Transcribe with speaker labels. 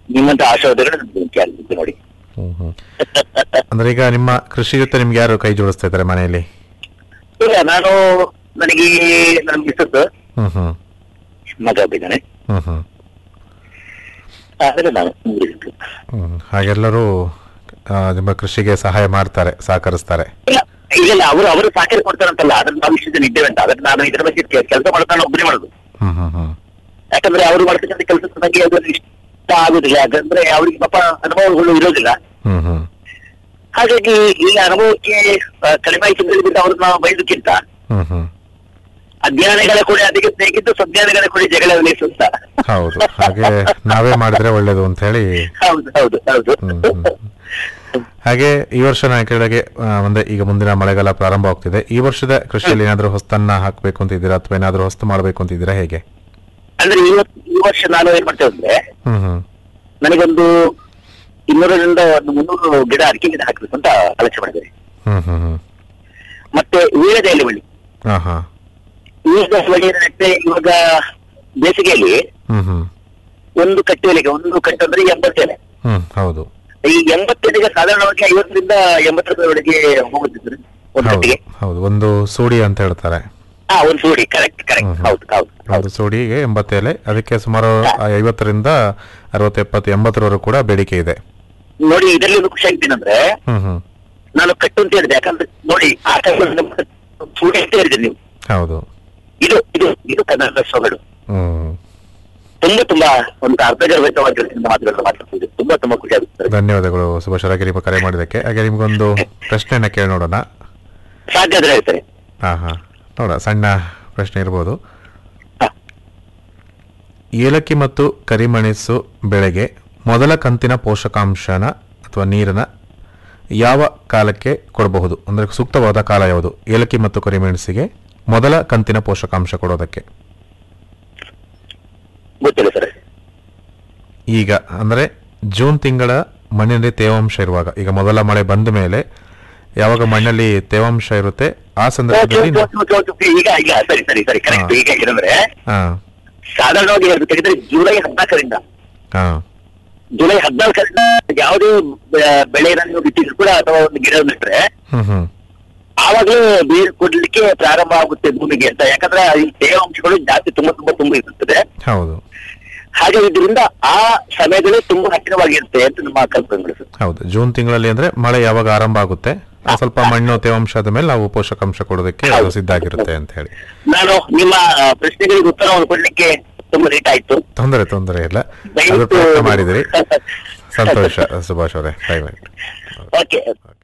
Speaker 1: ನಿಮ್ಮಂತ ಆಶಾವಾದಗಳು ನಮ್ಗೆ ಮುಖ್ಯ ಆಗಿರುತ್ತೆ ನೋಡಿ
Speaker 2: ಹ್ಮ್ ಹ್ಮ್ ಅಂದ್ರೆ ಈಗ ನಿಮ್ಮ ಕೃಷಿ ಜೊತೆ ನಿಮ್ಗೆ ಯಾರು ಕೈ ಜೋಡಿಸ್ತಾ ಇದ್ದಾರೆ ಮನೆಯಲ್ಲಿ
Speaker 1: ಇಲ್ಲ ನಾನು ನನಗೆ ನನ್ನ ಮಿಸ್ಸಸ್
Speaker 2: ಹ್ಮ್ ಹ್ಮ್
Speaker 1: ಮಗ ಒಬ್ಬಿದ್ದಾನೆ
Speaker 2: ಹ್ಮ್ ಹ್ಮ್
Speaker 1: ಆದ್ರೆ ನಾನು ಮೂರು ಜನ.
Speaker 2: ಹ್ಮ್ ಹಾಗೆಲ್ಲರೂ ಆ, ನಿಮ್ಮ ಕೃಷಿಗೆ ಸಹಾಯ ಮಾಡ್ತಾರೆ ಸಹಕರಿಸ್ತಾರೆ
Speaker 1: ಇಲ್ಲ ಇಲ್ಲ ಇಲ್ಲ ಅವರು ಅವರು ಸಹಕಾರ ಕೊಡ್ತಾರಂತಲ್ಲ ಅದ್ರ ನಾವು ಇಷ್ಟು ಜನ ಇದ್ದೇವೆ ಅಂತ ಅದಕ್ಕೆ ನಾನು ಇದ್ರ ಬಗ್ಗೆ ಕೆಲಸ ಮಾಡ್ತಾನೆ ಒಬ್ಬನೇ ಮಾಡೋದು
Speaker 2: ಹ್ಮ್ ಹ್ಮ್ ಹ್ಮ್
Speaker 1: ಯಾಕಂದ್ರೆ ಅವರು ಮಾಡ್ತಕ್ಕಂಥ ಕೆಲಸದ ಬಗ್ಗೆ ಅದು ಇಷ್ಟ ಆಗುದಿಲ್ಲ ಯಾಕಂದ್ರೆ ಅವ್ರಿಗೆ ಪಾಪ ಅನುಭವಗಳು ಇರೋದಿಲ್ಲ
Speaker 2: ಹ್ಮ್ ಹ್ಮ್
Speaker 1: ಹಾಗಾಗಿ ಈ ಅನುಭವಕ್ಕೆ ಆ, ಕಡಿಮೆ ಆಯ್ತು ಅಂತ ಹೇಳ್ಬಿಟ್ಟು ಅವ್ರನ್ನ ಬೈದಕ್ಕಿಂತ
Speaker 2: ಹ್ಮ್ ಹ್ಮ್
Speaker 1: ಅಜ್ಞಾನಿಗಳ ಕೂಡ ಅದಕ್ಕೆ ಸ್ನೇಹಿತ ಸಜ್ಞಾನಿಗಳ ಕೂಡ ಜಗಳ ಅಂತ
Speaker 2: ಹೌದು ಹಾಗೆ ನಾವೇ ಮಾಡಿದ್ರೆ ಒಳ್ಳೇದು ಅಂತ ಹೇಳಿ
Speaker 1: ಹೌದು ಹೌದು ಹೌದು
Speaker 2: ಹ್ಮ್, ಹ್ಮ್. ಹಾಗೆ ಈ ವರ್ಷ ನಾನು ಕೇಳಿದಾಗೆ ಆ, ಒಂದೇ ಈಗ ಮುಂದಿನ ಮಳೆಗಾಲ ಪ್ರಾರಂಭ ಆಗ್ತಿದೆ ಈ ವರ್ಷದ ಕೃಷಿಯಲ್ಲಿ ಏನಾದ್ರೂ ಹೊಸ್ತನ್ನ ಹಾಕ್ಬೇಕು ಅಂತ ಇದ್ದೀರಾ ಅಥವಾ ಏನಾದ್ರೂ ಹೊಸ್ತು ಮಾಡ್ಬೇಕು ಅಂತ ಇದ್ದೀರಾ ಹೇಗೆ
Speaker 1: ಅಂದ್ರೆ ಇವತ್ತು ಈ ವರ್ಷ ನಾನು ಏನ್ ಮಾಡ್ತೇವೆ ಅಂದ್ರೆ
Speaker 2: ಹ್ಮ್ ಹ್ಮ್
Speaker 1: ನನಗೊಂದು ಇನ್ನೂರರಿಂದ ಒಂದು ಮುನ್ನೂರು ಗಿಡ ಅಡಿಕೆ ಗಿಡ ಹಾಕ್ಬೇಕು ಅಂತ ಆಲೋಚನೆ ಮಾಡಿದ್ದೇನೆ
Speaker 2: ಹ್ಮ್ ಹ್ಮ್ ಹ್ಮ್
Speaker 1: ಮತ್ತೆ ವೀಳ್ಯದೆಲೆ ಬಳ್ಳಿ
Speaker 2: ಹಾ ಹಾ
Speaker 1: ವೀಳ್ಯದೆಲೆ ಬಳ್ಳಿ ನೆಟ್ಟರೆ ಇವಾಗ ಬೇಸಿಗೆಯಲ್ಲಿ
Speaker 2: ಹ್ಮ್ ಹ್ಮ್
Speaker 1: ಒಂದು ಕಟ್ಟೆಲೆಗೆ ಒಂದು ಕಟ್ಟು ಅಂದ್ರೆ ಎಂಬತ್ತೆಲೆ
Speaker 2: ಹ್ಮ್ ಹೌದು
Speaker 1: ಈ ಎಂಬತ್ತೆಲೆಗೆ ಸಾಧಾರಣವಾಗಿ ಐವತ್ತರಿಂದ ಎಂಬತ್ತು ರೂಪಾಯಿವರೆಗೆ ಹೋಗುತ್ತಿದ್ರು ಒಂದು
Speaker 2: ಹೌದು
Speaker 1: ಕಟ್ಟಿಗೆ
Speaker 2: ಹೌದು ಒಂದು ಸೂಡಿ ಅಂತ ಹೇಳ್ತಾರೆ
Speaker 1: ಹಾ ಒಂದು ಸೂಡಿ ಕರೆಕ್ಟ್ ಕರೆಕ್ಟ್
Speaker 2: ಹ್ಮ್.
Speaker 1: ಹೌದು ಹೌದು
Speaker 2: ಒಂದು
Speaker 1: ಹೌದು
Speaker 2: ಸೂಡಿಗೆ ಎಂಬತ್ತೇಲೆ ಅದಕ್ಕೆ ಸುಮಾರು ಐವತ್ತರಿಂದ ಅರವತ್ತು ಎಪ್ಪತ್ತು ಎಂಬತ್ತರವರೆಗೂ ಕೂಡ ಬೇಡಿಕೆ ಇದೆ
Speaker 1: ನೋಡಿ ಇದರಲ್ಲಿ ಒಂದು ಖುಷಿ ಆಗ್ತೀನಂದ್ರೆ
Speaker 2: ಹ್ಮ್ ಹ್ಮ್
Speaker 1: ನಾನು ಕಟ್ಟು ಅಂತ ಹೇಳಿದೆ ಯಾಕಂದ್ರೆ ನೋಡಿ ಆ ಟೈಮಲ್ಲಿ ಸೂಡಿ ಅಂತ ಹೇಳಿದೆ ನೀವು
Speaker 2: ಹೌದು
Speaker 1: ಇದು ಇದು ಇದು ಕನ್ನಡದ ಸೊಗಡು
Speaker 2: ಹ್ಮ್
Speaker 1: ತುಂಬಾ ತುಂಬಾ ಒಂದು ಅರ್ಥಗರ್ಭಿತವಾಗಿರ್ತಕ್ಕಂಥ ಮಾತುಗಳನ್ನ ಮಾತಾಡ್ತಿದ್ದೆ ತುಂಬಾ ತುಂಬಾ ಖುಷಿ ಆಗುತ್ತೆ
Speaker 2: ಧನ್ಯವಾದಗಳು ಸುಭಾಷ್ ಅವರಾಗಿ ನಿಮ್ಮ ಕರೆ ಮಾಡಿದ್ದಕ್ಕೆ ಹಾಗೆ ನಿಮ್ಗೊಂದು ಪ್ರಶ್ನೆಯನ್ನ ಕೇಳಿ ನೋಡೋಣ
Speaker 1: ಸಾಧ್ಯ ಆದ್ರೆ ಹೇಳ್ತಾರೆ
Speaker 2: ಹಾ ಹಾ ನೋಡ ಸಣ್ಣ ಪ್ರಶ್ನೆ ಇರ್ಬೋದು
Speaker 1: ಹಾ.
Speaker 2: ಏಲಕ್ಕಿ ಮತ್ತು ಕರಿಮೆಣಸು ಬೆಳೆಗೆ ಮೊದಲ ಕಂತಿನ ಪೋಷಕಾಂಶನ ಅಥವಾ ನೀರನ್ನ ಯಾವ ಕಾಲಕ್ಕೆ ಕೊಡಬಹುದು ಅಂದ್ರೆ ಸೂಕ್ತವಾದ ಕಾಲ ಯಾವುದು ಏಲಕ್ಕಿ ಮತ್ತು ಕರಿಮೆಣಸಿಗೆ ಮೊದಲ ಕಂತಿನ ಪೋಷಕಾಂಶ ಕೊಡೋದಕ್ಕೆ
Speaker 1: ಗೊತ್ತಿಲ್ಲ ಸರ್
Speaker 2: ಈಗ ಅಂದ್ರೆ ಜೂನ್ ತಿಂಗಳ ಮಣ್ಣಿನಲ್ಲಿ ತೇವಾಂಶ ಇರುವಾಗ ಈಗ ಮೊದಲ ಮಳೆ ಬಂದ ಮೇಲೆ ಯಾವಾಗ ಮಣ್ಣಲ್ಲಿ ತೇವಾಂಶ ಇರುತ್ತೆ ಆ ಸಂದರ್ಭದಲ್ಲಿ
Speaker 1: ಈಗ ಈಗ ಸರಿ ಸರಿ ಸರಿ ಕರೆಕ್ಟ್
Speaker 2: ಹಾ.
Speaker 1: ಈಗ ಏನಂದ್ರೆ
Speaker 2: ಹಾ
Speaker 1: ಸಾಧಾರಣವಾಗಿ ಅದು ತೆಗೆದ್ರೆ ಜುಲೈ ಹದಿನಾಲ್ಕರಿಂದ
Speaker 2: ಹಾ
Speaker 1: ಜುಲೈ ಹದಿನಾಲ್ಕರಿಂದ ಯಾವುದೇ ಬೆ- ಬೆಳೆಯನ್ನು ನೀವು ಬಿತ್ತಿದ್ರು ಕೂಡ ಅಥವಾ ಒಂದು ಗಿಡ ನೆಟ್ರೆ
Speaker 2: ಹ್ಮ್ ಹ್ಮ್
Speaker 1: ಆವಾಗಲೇ ಬೇರು ಕೊಡ್ಲಿಕ್ಕೆ ಪ್ರಾರಂಭ ಆಗುತ್ತೆ ಭೂಮಿಗೆ ಅಂತ ಯಾಕಂದ್ರೆ ಈ ತೇವಾಂಶಗಳು ಜಾಸ್ತಿ ತುಂಬಾ ತುಂಬಾ ತುಂಬಾ ಇರುತ್ತದೆ
Speaker 2: ಹೌದು
Speaker 1: ಹಾಗೆ ಇದರಿಂದ ಆ ಸಮಯದಲ್ಲಿ ತುಂಬಾ ಹತ್ತಿರವಾಗಿರುತ್ತೆ ಅಂತ ನಮ್ಮ ಕಲ್ಪನೆಗಳು ಸರ್.
Speaker 2: ಹೌದು ಜೂನ್ ತಿಂಗಳಲ್ಲಿ ಅಂದ್ರೆ ಮಳೆ ಯಾವಾಗ ಆರಂಭ ಆಗುತ್ತೆ ಆ ಸ್ವಲ್ಪ ಮಣ್ಣು ತೇವಾಂಶ ಆದ ಮೇಲೆ ನಾವು ಪೋಷಕಾಂಶ ಕೊಡೋದಕ್ಕೆ ಅದು ಸಿದ್ಧ ಆಗಿರುತ್ತೆ ಅಂತ ಹೇಳಿ
Speaker 1: ನಾನು ನಿಮ್ಮ ಆ, ಪ್ರಶ್ನೆಗಳಿಗೆ ಉತ್ತರವನ್ನು ಕೊಡ್ಲಿಕ್ಕೆ ತುಂಬಾ ಲೇಟ್ ಆಯ್ತು
Speaker 2: ತೊಂದರೆ ತೊಂದರೆ ಇಲ್ಲ ಅದು
Speaker 1: ದಯವಿಟ್ಟು
Speaker 2: ಪ್ರಯತ್ನ ಮಾಡಿದಿರಿ ಸಂತೋಷ ಸುಭಾಷ್ ಅವರೇ ದಯವಿಟ್ಟು
Speaker 1: ಓಕೆ